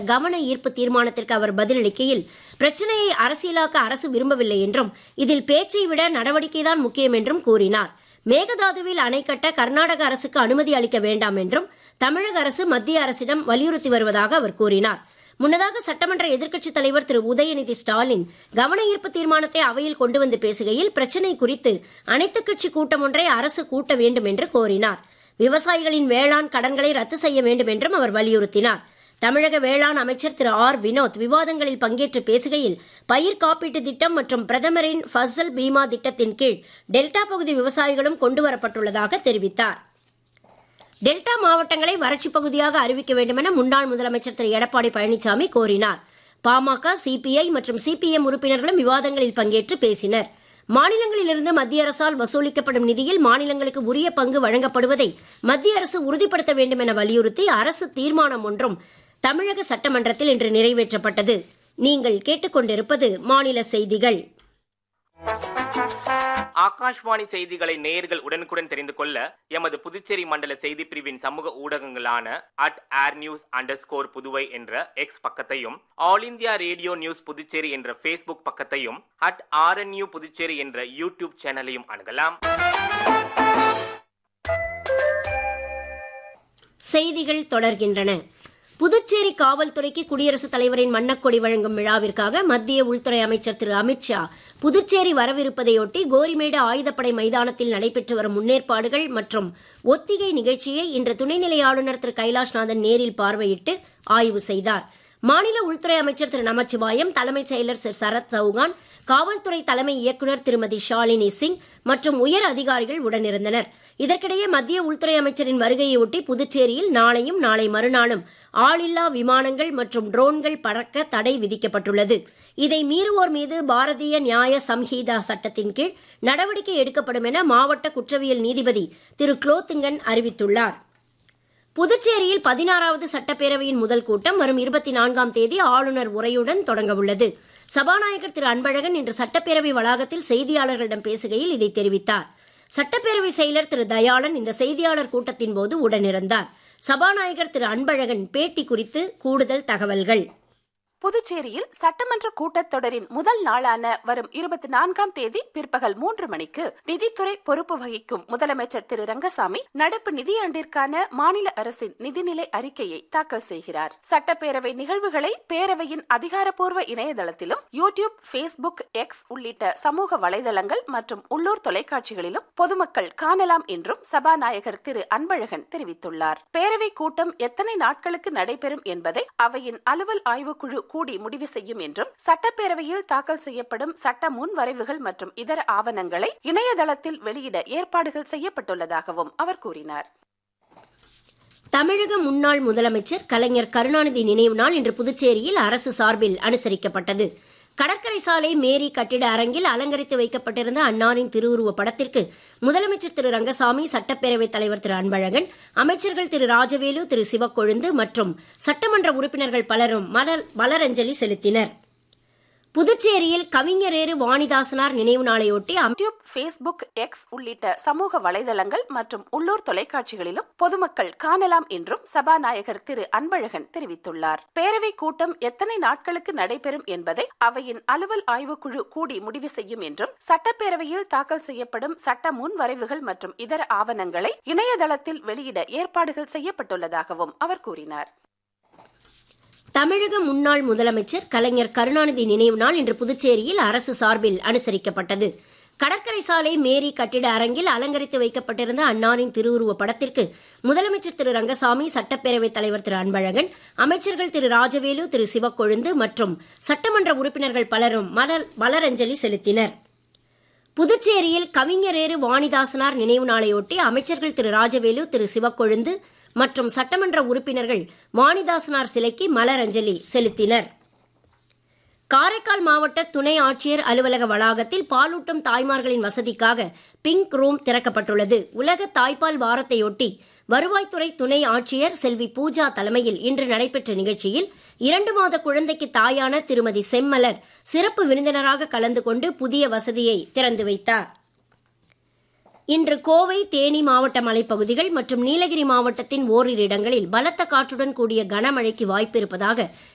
கவன ஈர்ப்பு தீர்மானத்திற்கு அவர் பதிலளிக்கையில் பிரச்சனையை அரசியலாக்க அரசு விரும்பவில்லை என்றும் இதில் பேச்சை விட நடவடிக்கைதான் முக்கியம் என்றும் கூறினார் மேகதாதுவில் அணை கட்ட கர்நாடக அரசுக்கு அனுமதி அளிக்க வேண்டாம் என்றும் தமிழக அரசு மத்திய அரசிடம் வலியுறுத்தி வருவதாக அவர் கூறினார் முன்னதாக சட்டமன்ற எதிர்க்கட்சித் தலைவர் திரு உதயநிதி ஸ்டாலின் கவன ஈர்ப்பு தீர்மானத்தை அவையில் கொண்டு வந்து பேசுகையில் பிரச்சினை குறித்து அனைத்துக் கட்சி கூட்டம் ஒன்றை அரசு கூட்ட வேண்டும் என்று கோரினார் விவசாயிகளின் வேளாண் கடன்களை ரத்து செய்ய வேண்டும் என்றும் அவர் வலியுறுத்தினார் தமிழக வேளாண் அமைச்சர் திரு ஆர் வினோத் விவாதங்களில் பங்கேற்று பேசுகையில் பயிர் காப்பீட்டு திட்டம் மற்றும் பிரதமரின் ஃபசல் பீமா திட்டத்தின் கீழ் டெல்டா பகுதி விவசாயிகளும் கொண்டுவரப்பட்டுள்ளதாக தெரிவித்தார் டெல்டா மாவட்டங்களை வறட்சி பகுதியாக அறிவிக்க வேண்டுமென முன்னாள் முதலமைச்சர் திரு எடப்பாடி பழனிசாமி கோரினார் பாமக சிபிஐ மற்றும் சிபிஎம் உறுப்பினர்களும் விவாதங்களில் பங்கேற்று பேசினர் மாநிலங்களிலிருந்து மத்திய அரசால் வசூலிக்கப்படும் நிதியில் மாநிலங்களுக்கு உரிய பங்கு வழங்கப்படுவதை மத்திய அரசு உறுதிப்படுத்த வேண்டும் என வலியுறுத்தி அரசு தீர்மானம் ஒன்றும் தமிழக சட்டமன்றத்தில் இன்று நிறைவேற்றப்பட்டது நீங்கள் கேட்டுக்கொண்டிருப்பது மாநில செய்திகள் ஆகாஷ்வாணி செய்திகளை நேயர்கள் உடனுக்குடன் தெரிந்து கொள்ள எமது புதுச்சேரி மண்டல செய்தி பிரிவின் சமூக ஊடகங்களான அட் ஏர் நியூஸ் அண்டர் ஸ்கோர் புதுவை என்ற எக்ஸ் பக்கத்தையும் all India radio news Puducherry என்ற ஃபேஸ்புக் பக்கத்தையும் அட் ஆர்என்யூ புதுச்சேரி என்ற யூடியூப் சேனலையும் அணுகலாம் செய்திகள் தொடர்கின்றன புதுச்சேரி காவல்துறைக்கு குடியரசுத் தலைவரின் வண்ணக்கொடி வழங்கும் விழாவிற்காக மத்திய உள்துறை அமைச்சர் திரு அமித்ஷா புதுச்சேரி வரவிருப்பதையொட்டி கோரிமேடு ஆயுதப்படை மைதானத்தில் நடைபெற்று வரும் முன்னேற்பாடுகள் மற்றும் ஒத்திகை நிகழ்ச்சியை இன்று துணைநிலை ஆளுநர் திரு கைலாஷ்நாதன் நேரில் பார்வையிட்டு ஆய்வு செய்தார் மாநில உள்துறை அமைச்சர் திரு நமச்சிவாயம் தலைமைச் செயலர் திரு சரத் சௌகான் காவல்துறை தலைமை இயக்குநர் திருமதி ஷாலினி சிங் மற்றும் உயர் அதிகாரிகள் உடனிருந்தனர் இதற்கிடையே மத்திய உள்துறை அமைச்சரின் வருகையொட்டி புதுச்சேரியில் நாளையும் நாளை மறுநாளும் ஆளில்லா விமானங்கள் மற்றும் ட்ரோன்கள் பறக்க தடை விதிக்கப்பட்டுள்ளது இதை மீறுவோர் மீது பாரதிய நியாய சம்ஹீதா சட்டத்தின் கீழ் நடவடிக்கை எடுக்கப்படும் என மாவட்ட குற்றவியல் நீதிபதி திரு குலோத்துங்கன் அறிவித்துள்ளார் புதுச்சேரியில் பதினாறாவது சட்டப்பேரவையின் முதல் கூட்டம் வரும் இருபத்தி நான்காம் தேதி ஆளுநர் உரையுடன் தொடங்க உள்ளது சபாநாயகர் திரு அன்பழகன் இன்று சட்டப்பேரவை வளாகத்தில் செய்தியாளர்களிடம் பேசுகையில் இதை தெரிவித்தார் சட்டப்பேரவை செயலர் திரு தயாளன் இந்த செய்தியாளர் கூட்டத்தின் போது உடனிருந்தார் சபாநாயகர் திரு அன்பழகன் பேட்டி குறித்து கூடுதல் தகவல்கள் புதுச்சேரியில் சட்டமன்ற கூட்டத்தொடரின் முதல் நாளான வரும் இருபத்தி நான்காம் தேதி பிற்பகல் மூன்று மணிக்கு நிதித்துறை பொறுப்பு வகிக்கும் முதலமைச்சர் திரு ரங்கசாமி நடப்பு நிதியாண்டிற்கான மாநில அரசின் நிதிநிலை அறிக்கையை தாக்கல் செய்கிறார் சட்டப்பேரவை நிகழ்வுகளை பேரவையின் அதிகாரப்பூர்வ இணையதளத்திலும் யூடியூப் பேஸ்புக் எக்ஸ் உள்ளிட்ட சமூக வலைதளங்கள் மற்றும் உள்ளூர் தொலைக்காட்சிகளிலும் பொதுமக்கள் காணலாம் என்றும் சபாநாயகர் திரு அன்பழகன் தெரிவித்துள்ளார் பேரவை கூட்டம் எத்தனை நாட்களுக்கு நடைபெறும் என்பதை அவையின் அலுவல் ஆய்வுக்குழு கூடி முடிவு செய்யும் என்றும் சட்டப்பேரவையில் தாக்கல் செய்யப்படும் சட்ட முன்வரைவுகள் மற்றும் இதர ஆவணங்களை இணையதளத்தில் வெளியிட ஏற்பாடுகள் செய்யப்பட்டுள்ளதாகவும் அவர் கூறினார் தமிழக முன்னாள் முதலமைச்சர் கலைஞர் கருணாநிதி நினைவு நாள் இன்று புதுச்சேரியில் அரசு சார்பில் அனுசரிக்கப்பட்டது கடற்கரை சாலை மேரி கட்டிட அரங்கில் அலங்கரித்து வைக்கப்பட்டிருந்த அன்னாரின் திருவுருவ படத்திற்கு முதலமைச்சர் திரு ரங்கசாமி சட்டப்பேரவைத் தலைவர் திரு அன்பழகன் அமைச்சர்கள் திரு ராஜவேலு திரு சிவக்கொழுந்து மற்றும் சட்டமன்ற உறுப்பினர்கள் பலரும் மலர் மலரஞ்சலி செலுத்தினர் புதுச்சேரியில் கவிஞரேறு வாணிதாசனார் நினைவு நாளையொட்டி யூடியூப் பேஸ்புக் எக்ஸ் உள்ளிட்ட சமூக வலைதளங்கள் மற்றும் உள்ளூர் தொலைக்காட்சிகளிலும் பொதுமக்கள் காணலாம் என்றும் சபாநாயகர் திரு அன்பழகன் தெரிவித்துள்ளார் பேரவை கூட்டம் எத்தனை நாட்களுக்கு நடைபெறும் என்பதை அவையின் அலுவல் ஆய்வுக்குழு கூடி முடிவு செய்யும் என்றும் சட்டப்பேரவையில் தாக்கல் செய்யப்படும் சட்ட முன்வரைவுகள் மற்றும் இதர ஆவணங்களை இணையதளத்தில் வெளியிட ஏற்பாடுகள் செய்யப்பட்டுள்ளதாகவும் அவர் கூறினார் தமிழக முன்னாள் முதலமைச்சர் கலைஞர் கருணாநிதி நினைவு நாள் இன்று புதுச்சேரியில் அரசு சார்பில் அனுசரிக்கப்பட்டது கடற்கரை சாலை மேரி கட்டிட அரங்கில் அலங்கரித்து வைக்கப்பட்டிருந்த அன்னாரின் திருவுருவ படத்திற்கு முதலமைச்சர் திரு ரங்கசாமி சட்டப்பேரவைத் தலைவர் திரு அன்பழகன் அமைச்சர்கள் திரு ராஜவேலு திரு சிவக்கொழுந்து மற்றும் சட்டமன்ற உறுப்பினர்கள் பலரும் மலர் மலரஞ்சலி செலுத்தினர் புதுச்சேரியில் கவிஞரேறு வாணிதாசனார் நினைவு நாளையொட்டி அமைச்சர்கள் திரு ராஜவேலு திரு சிவக்கொழுந்து மற்றும் சட்டமன்ற உறுப்பினர்கள் வாணிதாசனார் சிலைக்கு மலரஞ்சலி செலுத்தினர் காரைக்கால் மாவட்ட துணை ஆட்சியர் அலுவலக வளாகத்தில் பாலூட்டும் தாய்மார்களின் வசதிக்காக பிங்க் ரூம் திறக்கப்பட்டுள்ளது உலக தாய்ப்பால் வாரத்தையொட்டி வருவாய்த்துறை துணை ஆட்சியர் செல்வி பூஜா தலைமையில் இன்று நடைபெற்ற நிகழ்ச்சியில் இரண்டு மாத குழந்தைக்கு தாயான திருமதி செம்மலர் சிறப்பு விருந்தினராக கலந்து கொண்டு புதிய வசதியை திறந்து வைத்தார் இன்று கோவை தேனி மாவட்ட மலைப்பகுதிகள் மற்றும் நீலகிரி மாவட்டத்தின் ஓரிரு இடங்களில் பலத்த காற்றுடன் கூடிய கனமழைக்கு வாய்ப்பு இருப்பதாக